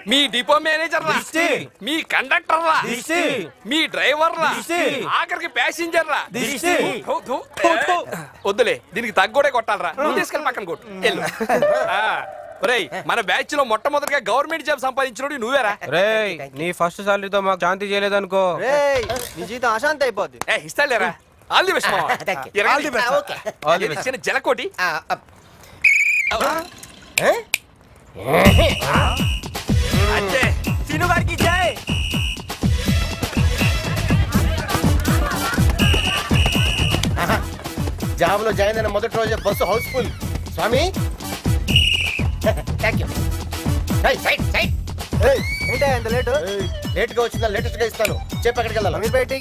మీ depot మేనేజర్లా దిష్టి. మీ కండక్టర్లా దిష్టి. మీ డ్రైవర్లా దిష్టి. ఆఖరికి ప్యాసింజర్లా దిష్టి. థు, థు. వద్దులే దీనికి తగ్గోడే కొట్టాలరా నువ్వు తీసుకెళ్ళి పక్కన కొట్టు వెళ్ళు ఆ, ఒరేయ్ మన బ్యాచ్ లో మొట్టమొదటిగా గవర్నమెంట్ జాబ్ సంపాదించినోడు నువ్వేరా రేయ్ నీ ఫస్ట్ సాలరీతో మాకు శాంతి చేయలేదనుకో రేయ్ నీ జీవితం అశాంతి అయిపోద్ది ఏ ఇస్తాలేరా all the best Thank you. All the best. Okay. All the best. చిన్న జలకోటి ఆ, ఆ, అంతే సీను గారికి జై జాబ్ లో జాయిన్ అయిన మొదటి రోజే బస్సు హౌస్ఫుల్ స్వామి థ్యాంక్ యూ సైడ్ సైడ్ ఏంటా ఇంత లేటు లేట్ గా వచ్చిందా లేటెస్ట్ గా ఇస్తాను చెప్పు ఎక్కడికి వెళ్ళాలి అమీర్ బయటి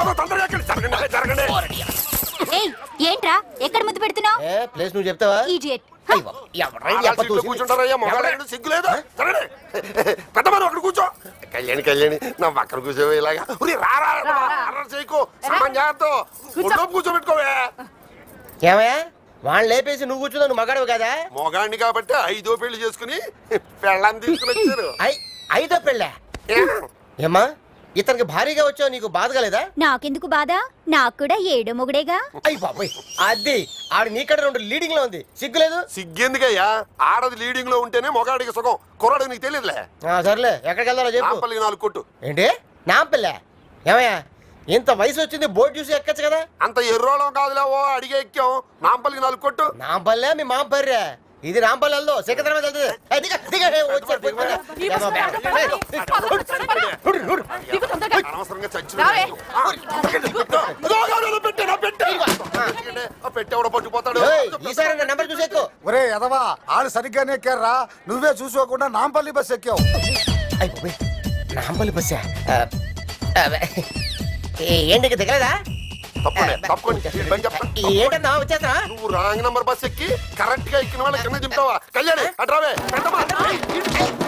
ఏయ్ ఏంట్రా ఎక్కడ ముద్దు పెడుతున్నావు ఏ ప్లేస్ నువ్వు చెప్తావా ఈడియట్ అయ్యో, ఎవడ్రా ఈ అప్ప తోసింది? కూర్చుంటారయ్యా మొగలాడు సిగ్గులేదు జరగండి పెద్ద మనం అక్కడ కూర్చో కళ్యాణి కళ్యాణి నా పక్కన కూర్చోవే ఇలాగా ఉరి, రా రా రా, అల్లరి చేయకు సామాన్ జాగ్రత్త ఒళ్ళో కూర్చోబెట్టుకోవే ఏమయ్యా వాళ్ళని లేపేసి నువ్వు కూర్చున్నావు నువ్వు మగాడు కదా మొగాడిని కాబట్టి ఐదో పెళ్లి చేసుకుని పెళ్ళాన్ని తీసుకుని వచ్చారు ఐ ఐదో పెళ్ళా ఏమ్మా ఇతనికి భారీగా వచ్చావు నీకు బాధ కలేదా నాకెందుకు బాధ నాకు కూడా ఏడో మొగుడేగా అయ్యి బాబాయ్ అది ఆడు నీకడ రెండు లీడింగ్ లో ఉంది సిగ్గులేదు సిగ్గెందుకయ్యా ఆడది లీడింగ్ లో ఉంటేనే మొగాడికి సుఖం కుర్రాడికి నీకు తెలియదులే ఆ, సర్లే ఎక్కడికి వెళ్దాలో చెప్పు నాంపల్లి నాలుగు కొట్టు ఏంటి నాంపల్లె ఏమయ్యా ఇంత వయసు వచ్చింది బోర్డు చూసి ఎక్కచ్చు కదా అంత ఎర్రోళం కాదులే ఓ అడిగే ఎక్కాం నాంపల్లికి నాలుగు కొట్టు నాంపల్లె మీ మామ పర్రే ఇది రాంపల్లి వెళ్దాం సికింద్రాబాద్ వెళ్తుంది ఏ, దిగ, దిగ, ఏ, వచ్చారు, పోయి, పోయి. ఏమో, ఏ, హుడు, హుడు. అనవసరంగా పెట్టేవాడు పట్టుకుపోతాడు ఏయ్, ఈసారి నా నెంబర్ చూసి ఎక్కు ఒరే ఎదవా ఆడు సరిగ్గానే ఎక్కారా నువ్వే చూసుకోకుండా నాంపల్లి బస్ ఎక్కావు అయ్యి బాబోయ్, నాంపల్లి బస్సా ఆ, ఆ, ఏ, ఏంటి ఇక దిగలేదా తప్పండి తప్పండి ఈ పని చెప్పండి ఏంటన్నా వచ్చేస్తా నువ్వు రాంగ్ నంబర్ బస్ ఎక్కి కరెక్ట్ గా ఎక్కిన వాళ్ళ కింద దింపుతావా కళ్యాణి అట్రావే పెద్దమ్మా